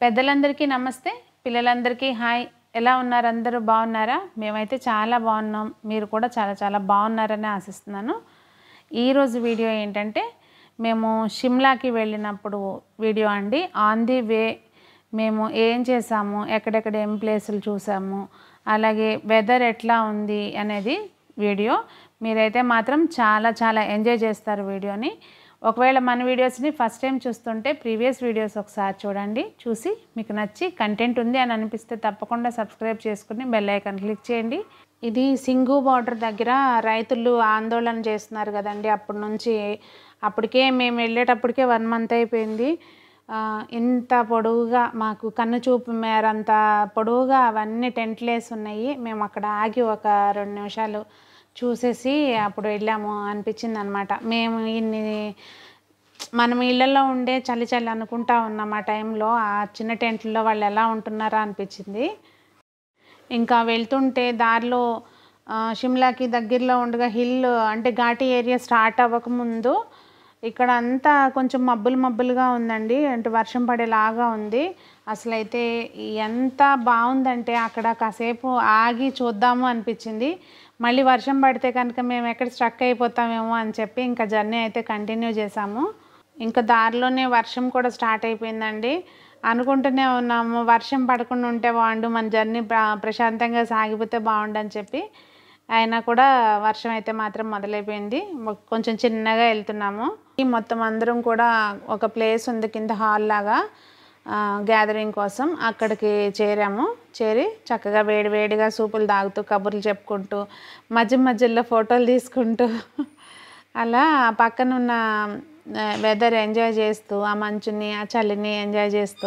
పెద్దలందరికీ నమస్తే పిల్లలందరికీ హాయ్ ఎలా ఉన్నారు అందరూ బాగున్నారా మేమైతే చాలా బాగున్నాం మీరు కూడా చాలా చాలా బాగున్నారని ఆశిస్తున్నాను ఈరోజు వీడియో ఏంటంటే మేము షిమ్లాకి వెళ్ళినప్పుడు వీడియో అండి ఆన్ ది వే మేము ఏం చేసాము ఎక్కడెక్కడ ఏం ప్లేసులు చూసాము అలాగే వెదర్ ఎట్లా ఉంది అనేది వీడియో మీరైతే మాత్రం చాలా చాలా ఎంజాయ్ చేస్తారు వీడియోని ఒకవేళ మన వీడియోస్ని ఫస్ట్ టైం చూస్తుంటే ప్రీవియస్ వీడియోస్ ఒకసారి చూడండి చూసి మీకు నచ్చి కంటెంట్ ఉంది అని అనిపిస్తే తప్పకుండా సబ్స్క్రైబ్ చేసుకుని బెల్ ఐకాన్ క్లిక్ చేయండి ఇది సింగు బార్డర్ దగ్గర రైతులు ఆందోళన చేస్తున్నారు కదండి అప్పటి నుంచి అప్పటికే మేము వెళ్ళేటప్పటికే వన్ మంత్ అయిపోయింది ఆ, ఇంత పొడవుగా మాకు కన్ను చూపు మేరంత పొడవుగా అవన్నీ టెంట్లు వేసి ఉన్నాయి మేము అక్కడ ఆగి ఒక రెండు నిమిషాలు చూసేసి అప్పుడు వెళ్ళాము అనిపించింది అనమాట మేము ఇన్ని మనం ఇళ్ళల్లో ఉండే చలి చలి అనుకుంటా ఉన్నాం ఆ టైంలో ఆ చిన్న టెంట్లో వాళ్ళు ఎలా ఉంటున్నారా అనిపించింది ఇంకా వెళ్తుంటే దారిలో ఆ, షిమ్లాకి దగ్గరలో ఉండగా హిల్ అంటే ఘాటి ఏరియా స్టార్ట్ అవ్వకముందు ఇక్కడ అంతా కొంచెం మబ్బులు మబ్బులుగా ఉందండి అంటే వర్షం పడేలాగా ఉంది అసలు అయితే ఎంత బాగుందంటే అక్కడ కాసేపు ఆగి చూద్దాము అనిపించింది మళ్ళీ వర్షం పడితే కనుక మేము ఎక్కడ స్ట్రక్ అయిపోతామేమో అని చెప్పి ఇంకా జర్నీ అయితే కంటిన్యూ చేసాము ఇంకా దారిలోనే వర్షం కూడా స్టార్ట్ అయిపోయిందండి అనుకుంటూనే ఉన్నాము వర్షం పడకుండా ఉంటే బాగుండు మన జర్నీ ప్ర- ప్రశాంతంగా సాగిపోతే బాగుండు అని చెప్పి అయినా కూడా వర్షం అయితే మాత్రం మొదలైపోయింది మొ- కొంచెం చిన్నగా వెళ్తున్నాము ఈ మొత్తం అందరం కూడా ఒక ప్లేస్ ఉంది కింద హాల్ లాగా గ్యాదరింగ్ కోసం అక్కడికి చేరాము చేరి చక్కగా వేడి వేడిగా సూపులు తాగుతూ కబుర్లు చెప్పుకుంటూ మధ్య మధ్యలో ఫోటోలు తీసుకుంటూ అలా పక్కన ఉన్న వెదర్ ఎంజాయ్ చేస్తూ ఆ మంచుని ఆ చలిని ఎంజాయ్ చేస్తూ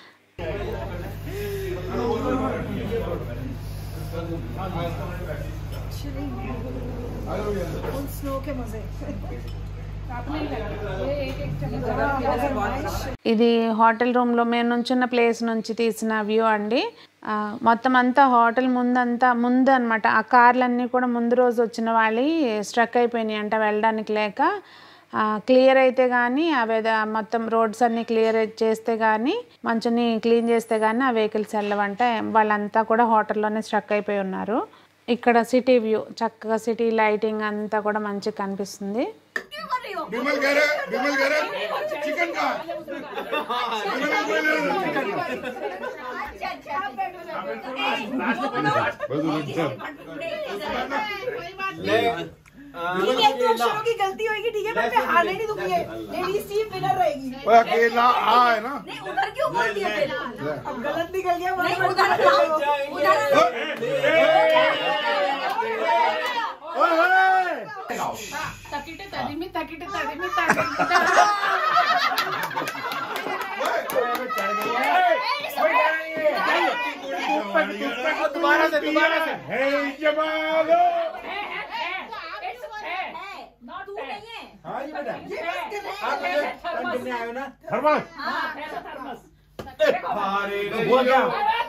फुल स्नो के मजे ఇది హోటల్ రూమ్లో మేము నుంచున్న ప్లేస్ నుంచి తీసిన వ్యూ అండి ఆ, మొత్తం అంతా హోటల్ ముందంతా ముందు అనమాట ఆ కార్లన్నీ కూడా ముందు రోజు వచ్చిన వాళ్ళు స్ట్రక్ అయిపోయినాయి అంట వెళ్ళడానికి లేక క్లియర్ అయితే కానీ అవి మొత్తం రోడ్స్ అన్నీ క్లియర్ చేస్తే కానీ మంచుని క్లీన్ చేస్తే కానీ ఆ వెహికల్స్ వెళ్ళవంట వాళ్ళంతా కూడా హోటల్లోనే స్ట్రక్ అయిపోయి ఉన్నారు ఇక్కడ సిటీ వ్యూ చక్కగా సిటీ లైటింగ్ అంతా కూడా మంచిగా కనిపిస్తుంది विमल कह रहे विमल कह रहे चिकन का विमल बोल ठीक है तो अक्षरों की गलती होगी ठीक है पर मैं हारने नहीं दूंगी लेडीज टीम विनर रहेगी रहे अकेला आ है ना उधर क्यों बोल दिया फिर अब गलत निकल गया नहीं वरना उधर जाओ उधर दोबारा से दोबारा से है जमालो तू नहीं है हाँ जी बेटा ये बस कर रहे हैं। आप कंटिन्यू आए हो ना थर्मस अरे वो क्या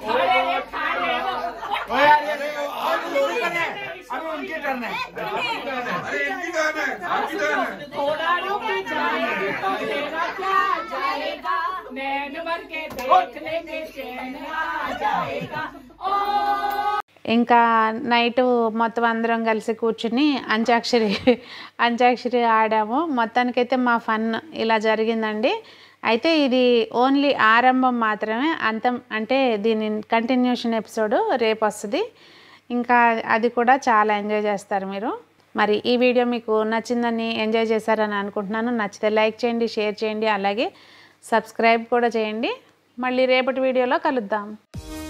ओ यार ये आज लोग करना है अभी उनके टर्न है अरे इनकी टर्न है आपकी टर्न है थोड़ा रुक जाए तो तेरा क्या जाएगा नैन भर के देख लेंगे चैन आ जाएगा ओ ఇంకా నైట్ మొత్తం అందరం కలిసి కూర్చుని అంత్యాక్షరి అంత్యాక్షరి ఆడాము మొత్తానికైతే మా ఫన్ ఇలా జరిగిందండి అయితే ఇది ఓన్లీ ఆరంభం మాత్రమే అంతం అంటే దీని కంటిన్యూషన్ ఎపిసోడ్ రేపు వస్తుంది ఇంకా అది కూడా చాలా ఎంజాయ్ చేస్తారు మీరు మరి ఈ వీడియో మీకు నచ్చిందని ఎంజాయ్ చేశారని అనుకుంటున్నాను నచ్చితే లైక్ చేయండి షేర్ చేయండి అలాగే సబ్స్క్రైబ్ కూడా చేయండి మళ్ళీ రేపటి వీడియోలో కలుద్దాం